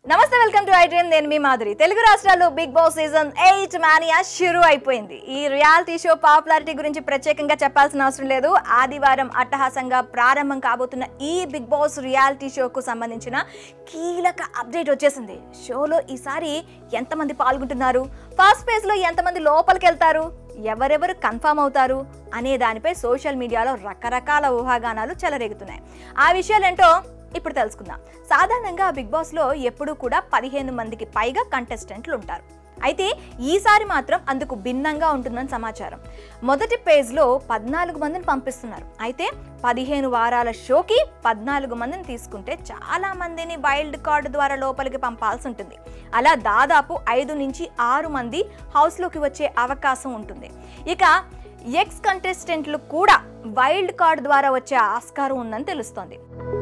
నమస్తే welcome to I dream నేను మీ మాధురి తెలుగు రాష్ట్రాల్లో Big Boss season eight mania షురు అయిపోయింది ఈ రియాలిటీ షో పాపులారిటీ గురించి ప్రత్యేకంగా చెప్పాల్సిన అవసరం లేదు ఆదివారం అట్టహాసంగా ప్రారంభం కాబోతున్న ఈ బిగ్ బాస్ రియాలిటీ షోకు సంబంధించిన కీలక అప్డేట్ వచ్చేసింది షోలో ఈసారి ఎంతమంది పాల్గొంటున్నారు ఫస్ట్ ఫేజ్లో ఎంతమంది లోపలికి వెళ్తారు ఎవరెవరు కన్ఫామ్ అవుతారు అనే దానిపై సోషల్ మీడియాలో రకరకాల ఊహాగానాలు చెలరేగుతున్నాయి ఆ విషయాలేంటో ఇప్పుడు తెలుసుకుందాం సాధారణంగా బిగ్ బాస్లో ఎప్పుడూ కూడా పదిహేను మందికి పైగా కంటెస్టెంట్లు ఉంటారు అయితే ఈసారి మాత్రం అందుకు భిన్నంగా ఉంటుందని సమాచారం మొదటి పేజ్లో పద్నాలుగు మందిని పంపిస్తున్నారు అయితే పదిహేను వారాల షోకి పద్నాలుగు మందిని తీసుకుంటే చాలా మందిని వైల్డ్ కార్డు ద్వారా లోపలికి పంపాల్సి ఉంటుంది అలా దాదాపు ఐదు నుంచి ఆరు మంది హౌస్లోకి వచ్చే అవకాశం ఉంటుంది ఇక ఎక్స్ కంటెస్టెంట్లు కూడా వైల్డ్ కార్డ్ ద్వారా వచ్చే ఆస్కారం ఉందని తెలుస్తోంది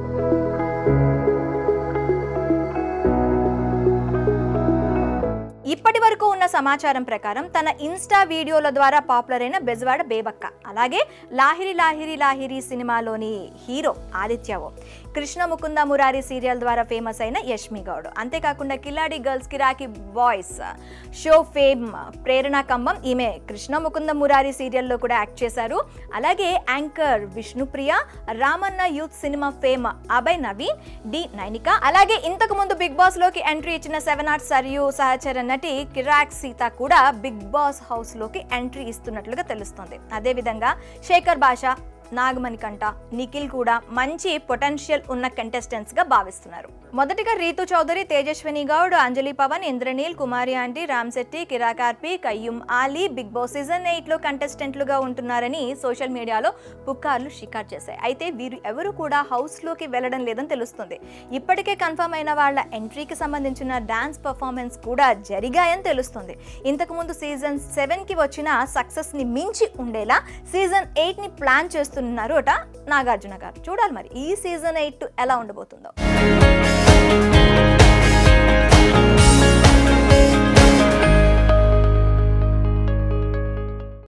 ఇప్పటి వరకు ఉన్న సమాచారం ప్రకారం తన ఇన్స్టా వీడియోల ద్వారా పాపులర్ అయిన బెజవాడ బేబక్క అలాగే లాహిరి లాహిరి లాహిరి సినిమాలోని హీరో ఆదిత్యవో కృష్ణ ముకుంద మురారి సీరియల్ ద్వారా ఫేమస్ అయిన యష్మి గౌడ్ అంతేకాకుండా Killadi girls Kiraak boys show fame Prerana Kambam ఈమె కృష్ణ ముకుంద మురారి సీరియల్లో కూడా యాక్ట్ చేశారు అలాగే anchor Vishnupriya Ramanna youth cinema fame Abhay Naveen డి నైనిక అలాగే ఇంతకు ముందు బిగ్ బాస్ లోకి ఎంట్రీ ఇచ్చిన సెవెన్ ఆర్ట్ సరియు సహచర నటి కిరాక్ సీత కూడా బిగ్ బాస్ హౌస్ లోకి ఎంట్రీ ఇస్తున్నట్లుగా తెలుస్తుంది అదేవిధంగా శేఖర్ భాష నాగమణి కంట నిఖిల్ కూడా మంచి పొటెన్షియల్ ఉన్న కంటెస్టెంట్స్ గా భావిస్తున్నారు మొదటిగా రీతు చౌదరి తేజస్విని గౌడ్ అంజలి పవన్ ఇంద్రనీల్ కుమారి ఆంటీ రామ్ శెట్టి కిరాకార్పి Kayyum Ali Big Boss season eight లో కంటెస్టెంట్లుగా ఉంటున్నారని సోషల్ మీడియాలో పుకార్లు షికార్ చేశాయి అయితే వీరు ఎవరు కూడా హౌస్ లోకి వెళ్ళడం లేదని తెలుస్తుంది ఇప్పటికే కన్ఫర్మ్ అయిన వాళ్ళ ఎంట్రీకి సంబంధించిన డాన్స్ పర్ఫార్మెన్స్ కూడా జరిగాయని తెలుస్తుంది ఇంతకు ముందు సీజన్ సెవెన్ కి వచ్చిన సక్సెస్ ని మించి ఉండేలా సీజన్ ఎయిట్ ని ప్లాన్ చేస్తున్నారు అట నాగార్జున గారు చూడాలి మరి ఈ సీజన్ ఎయిట్ ఎలా ఉండబోతుందో